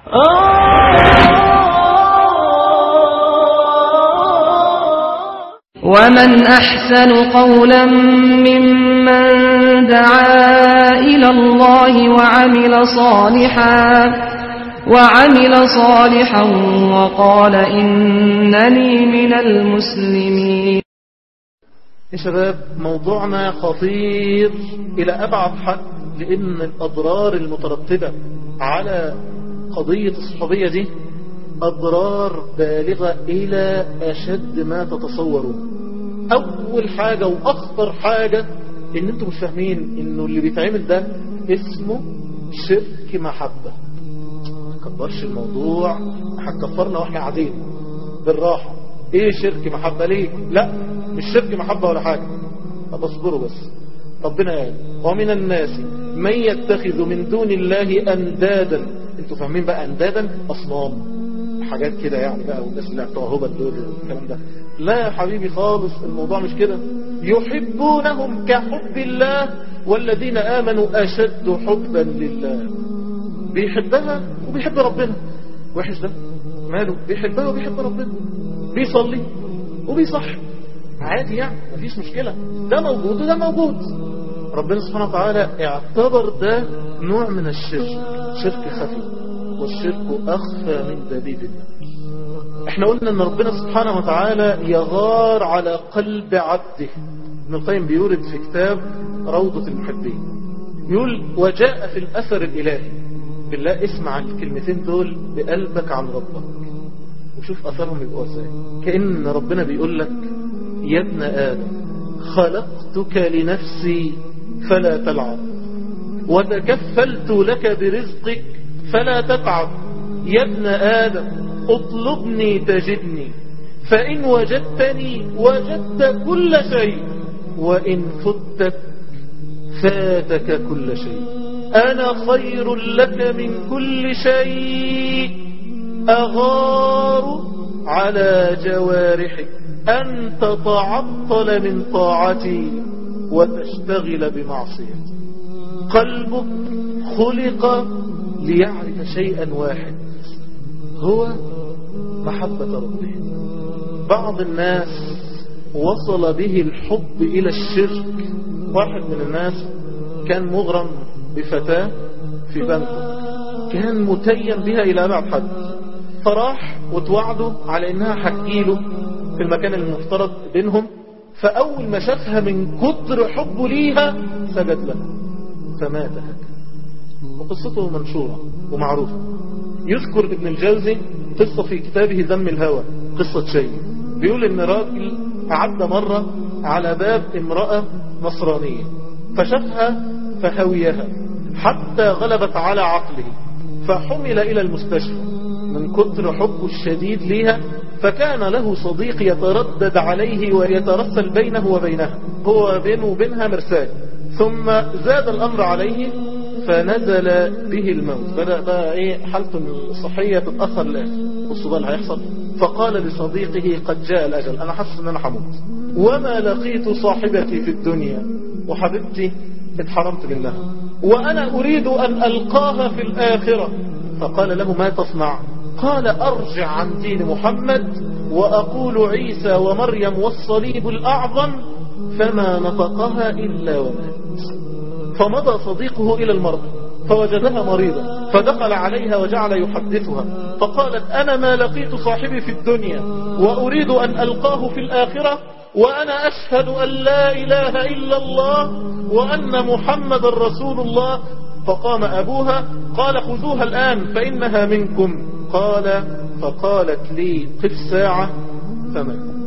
ومن أحسن قولا ممن دعا إلى الله وعمل صالحا وعمل صالحا وقال إنني من المسلمين يا شباب موضوعنا خطير إلى أبعد حد لأن الأضرار المترتبة على قضية الصحوبية دي أضرار بالغة إلى أشد ما تتصورون أول حاجة وأخطر حاجة إن أنتم مش فاهمين إنه اللي بيتعمل ده اسمه شرك محبة ما تكبرش الموضوع هتكفرنا واحنا قاعدين بالراحة ايه شرك محبة ليه لا مش شرك محبة ولا حاجة طب اصبروا بس ربنا قال ومن الناس من يتخذ من دون الله اندادا انتوا فاهمين بقى اندادا اصنام حاجات كده يعني بقى والناس اللي بتوع هبل دول الكلام ده لا يا حبيبي خالص الموضوع مش كده يحبونهم كحب الله والذين آمنوا أشد حبا لله بيحبها وبيحب ربنا وحش ده ماله بيحبها وبيحب ربنا بيصلي وبيصحي عادي يعني مفيش مشكلة ده موجود وده موجود ربنا سبحانه وتعالى اعتبر ده نوع من الشرك شرك خفي والشرك أخفى من دبيب النار احنا قلنا ان ربنا سبحانه وتعالى يغار على قلب عبده ابن القيم بيورد في كتاب روضة المحبين يقول وجاء في الأثر الإلهي بالله اسمع الكلمتين دول بقلبك عن ربك وشوف أثرهم يبقوا ازاي كأن ربنا بيقول لك يا ابن آدم خلقتك لنفسي فلا تلعب وتكفلت لك برزقك فلا تتعب يا ابن آدم اطلبني تجدني فإن وجدتني وجدت كل شيء وإن فتك فاتك كل شيء أنا خير لك من كل شيء أغار على جوارحك أن تتعطل من طاعتي وتشتغل بمعصيتي قلبك خلق ليعرف شيئا واحد هو محبة ربه بعض الناس وصل به الحب إلى الشرك واحد من الناس كان مغرم بفتاة في بنك كان متيم بها إلى أبعد حد فراح وتوعده على إنها حكيله في المكان المفترض بينهم فأول ما شافها من كتر حبه ليها سجد لها فمات هكذا وقصته منشورة ومعروفة يذكر ابن الجوزي قصة في كتابه ذم الهوى قصة شيء بيقول ان راجل عدى مرة على باب امرأة نصرانية فشافها فهويها حتى غلبت على عقله فحمل إلى المستشفى من كتر حبه الشديد ليها فكان له صديق يتردد عليه ويترسل بينه وبينها هو بينه وبينها مرسال ثم زاد الأمر عليه فنزل به الموت بدأ بقى ايه حالته الصحية تتأخر لآخر بصوا بقى اللي هيحصل فقال لصديقه قد جاء الأجل أنا حاسس أن أنا هموت وما لقيت صاحبتي في الدنيا وحبيبتي اتحرمت منها وأنا أريد أن ألقاها في الآخرة فقال له ما تصنع قال أرجع عن دين محمد وأقول عيسى ومريم والصليب الأعظم فما نطقها إلا ومات فمضى صديقه إلى المرضى فوجدها مريضة فدخل عليها وجعل يحدثها فقالت أنا ما لقيت صاحبي في الدنيا وأريد أن ألقاه في الآخرة وأنا أشهد أن لا إله إلا الله وأن محمد رسول الله فقام أبوها قال خذوها الآن فإنها منكم قال فقالت لي قف ساعة فمات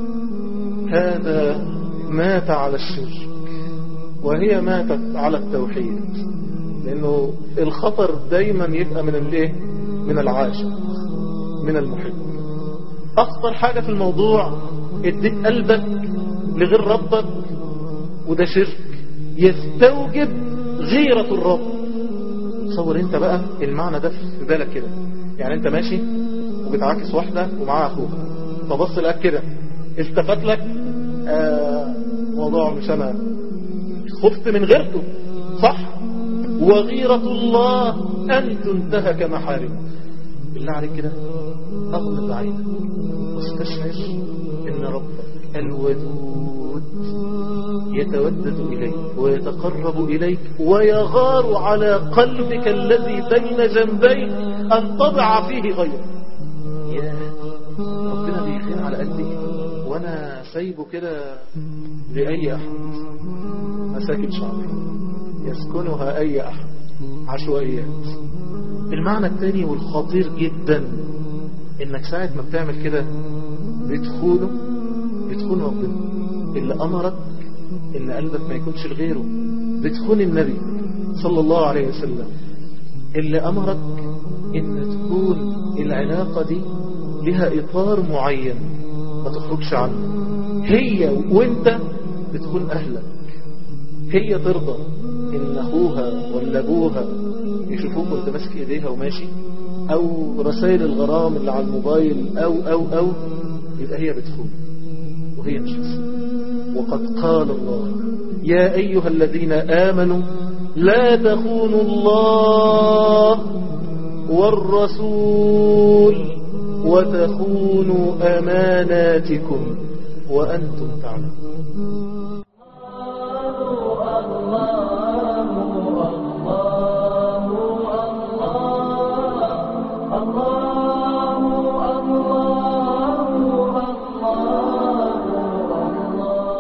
هذا مات على الشرك وهي ماتت على التوحيد لأنه الخطر دايما يبقى من الايه من العاشق من المحب أخطر حاجة في الموضوع اديت قلبك لغير ربك وده شرك يستوجب غيرة الرب تصور انت بقى المعنى ده في بالك كده يعني انت ماشي وبتعاكس واحدة ومعاها اخوها فبص لك كده التفت لك آه موضوع مش انا خفت من غيرته صح وغيرة الله أن تنتهك محارمه بالله عليك كده أغمض عينك واستشعر إن ربك الودود يتودد إليك ويتقرب إليك ويغار على قلبك الذي بين جنبيك أن تضع فيه غيره يا ربنا بيخين على قلبي وأنا سايبه كده لأي أحد مساكن شعبي يسكنها أي أحد عشوائيات المعنى الثاني والخطير جدا انك ساعة ما بتعمل كده بتخونه بتخون ربنا اللي امرك ان قلبك ما يكونش لغيره بتخون النبي صلى الله عليه وسلم اللي امرك ان تكون العلاقة دي لها اطار معين ما تخرجش عنه هي وانت بتكون اهلك هي ترضى ان اخوها ولا ابوها يشوفوك وانت ماسك ايديها وماشي او رسائل الغرام اللي على الموبايل او او او يبقى هي بتخون وهي مش بس وقد قال الله يا ايها الذين امنوا لا تخونوا الله والرسول وتخونوا اماناتكم وانتم تعلمون